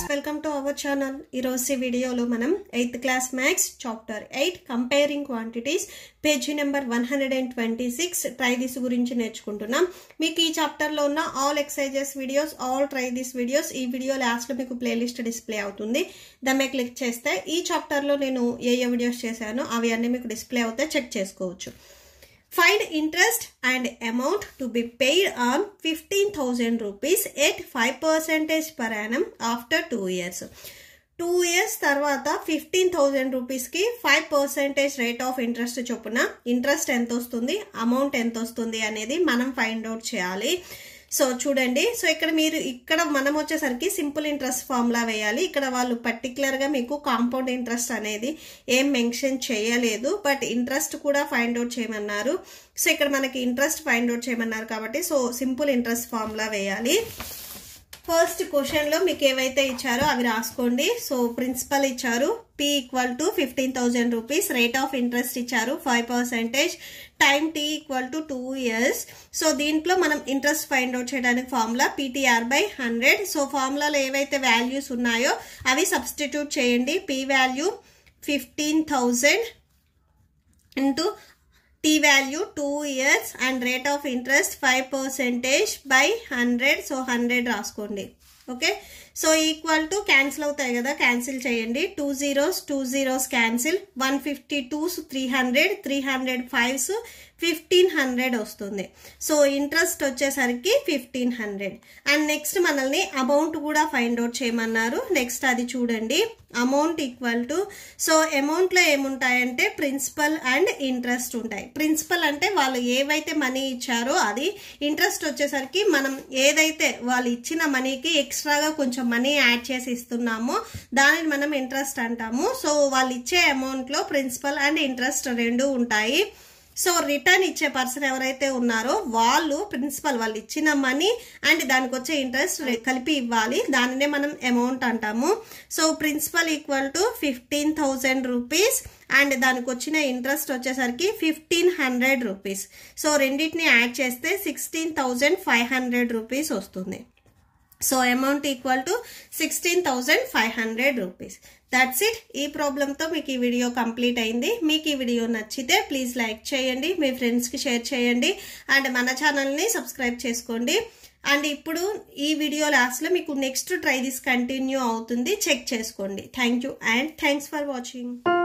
Friends welcome to our channel ఈరోజు ఈ వీడియోలో మనం eighth class maths chapter eight comparing quantities page number one hundred and twenty six try this గురించి నేర్చుకుంటున్నాం మీకు ఈ చాప్టర్లో ఉన్న all exercises videos all try this videos ఈ వీడియో లాస్ట్లో మీకు ప్లేలిస్ట్ డిస్ప్లే అవుతుంది దాన్ని క్లిక్ చేస్తే ఈ చాప్టర్లో నేను ఏ ఏ వీడియోస్ చేశానో అవి అన్నీ మీకు డిస్ప్లే అవుతే చెక్ చేసుకోవచ్చు Find interest and amount to be paid on 15,000 rupees at 5% per annum after 2 years. Two years తర్వాత ఫిఫ్టీన్ థౌజండ్ రూపీస్కి five percentage rate of interest చొప్పున ఇంట్రెస్ట్ ఎంత వస్తుంది అమౌంట్ ఎంత వస్తుంది అనేది మనం ఫైండ్ అవుట్ చేయాలి సో చూడండి సో ఇక్కడ మీరు ఇక్కడ మనం వచ్చేసరికి సింపుల్ ఇంట్రెస్ట్ ఫార్ములా వేయాలి ఇక్కడ వాళ్ళు పర్టికులర్గా మీకు కాంపౌండ్ ఇంట్రెస్ట్ అనేది ఏం మెన్షన్ చేయలేదు బట్ ఇంట్రెస్ట్ కూడా ఫైండ్ అవుట్ చేయమన్నారు సో ఇక్కడ మనకి ఇంట్రెస్ట్ ఫైండ్ అవుట్ చేయమన్నారు కాబట్టి సో సింపుల్ ఇంట్రెస్ట్ ఫార్ములా వేయాలి ఫస్ట్ క్వశ్చన్లో మీకు ఏవైతే ఇచ్చారో అవి రాసుకోండి సో ప్రిన్సిపల్ ఇచ్చారు P equal to fifteen thousand rupees rate of interest ఇచ్చారు five percentage time T equal to two years so దీంట్లో మనం ఇంట్రెస్ట్ ఫైండ్ అవుట్ చేయడానికి formula PTR by hundred so ఫార్ములాలో ఏవైతే వాల్యూస్ ఉన్నాయో అవి సబ్స్టిట్యూట్ చేయండి P value fifteen thousand into T value two years and rate of interest five percentage by hundred so hundred రాసుకోండి okay so equal to cancel అవుతాయి కదా cancel చేయండి two zeros two zeros cancel one fifty twos three hundred three hundred fives fifteen hundred వస్తుంది so interest వచ్చేసరికి fifteen hundred and next మనల్ని amount కూడా find out చేయమన్నారు next అది చూడండి అమౌంట్ ఈక్వల్ టు సో అమౌంట్లో ఏముంటాయంటే ప్రిన్సిపల్ అండ్ ఇంట్రెస్ట్ ఉంటాయి ప్రిన్సిపల్ అంటే వాళ్ళు ఏవైతే మనీ ఇచ్చారో అది ఇంట్రెస్ట్ వచ్చేసరికి మనం ఏదైతే వాళ్ళు ఇచ్చిన మనీకి ఎక్స్ట్రాగా కొంచెం మనీ యాడ్ చేసి ఇస్తున్నామో దానిని మనం ఇంట్రెస్ట్ అంటాము సో వాళ్ళు ఇచ్చే అమౌంట్లో ప్రిన్సిపల్ అండ్ ఇంట్రెస్ట్ రెండు ఉంటాయి సో రిటర్న్ ఇచ్చే పర్సన్ ఎవరైతే ఉన్నారో వాళ్ళు ప్రిన్సిపల్ వాళ్ళు ఇచ్చిన మనీ అండ్ దానికి వచ్చే ఇంట్రెస్ట్ కలిపి ఇవ్వాలి దానినే మనం అమౌంట్ అంటాము so principal equal to fifteen thousand rupees and దానికి వచ్చిన ఇంట్రెస్ట్ వచ్చేసరికి ఫిఫ్టీన్ హండ్రెడ్ రూపీస్ సో రెండింటిని యాడ్ చేస్తే sixteen thousand five hundred rupees వస్తుంది so amount equal to sixteen thousand five hundred rupees that's it ఈ ప్రాబ్లంతో మీకు ఈ వీడియో కంప్లీట్ అయింది మీకు ఈ వీడియో నచ్చితే ప్లీజ్ లైక్ చేయండి మీ ఫ్రెండ్స్కి షేర్ చేయండి అండ్ మన ఛానల్ని సబ్స్క్రైబ్ చేసుకోండి అండ్ ఇప్పుడు ఈ వీడియో లాస్ట్లో మీకు నెక్స్ట్ ట్రై దిస్ కంటిన్యూ అవుతుంది చెక్ చేసుకోండి thank you and thanks for watching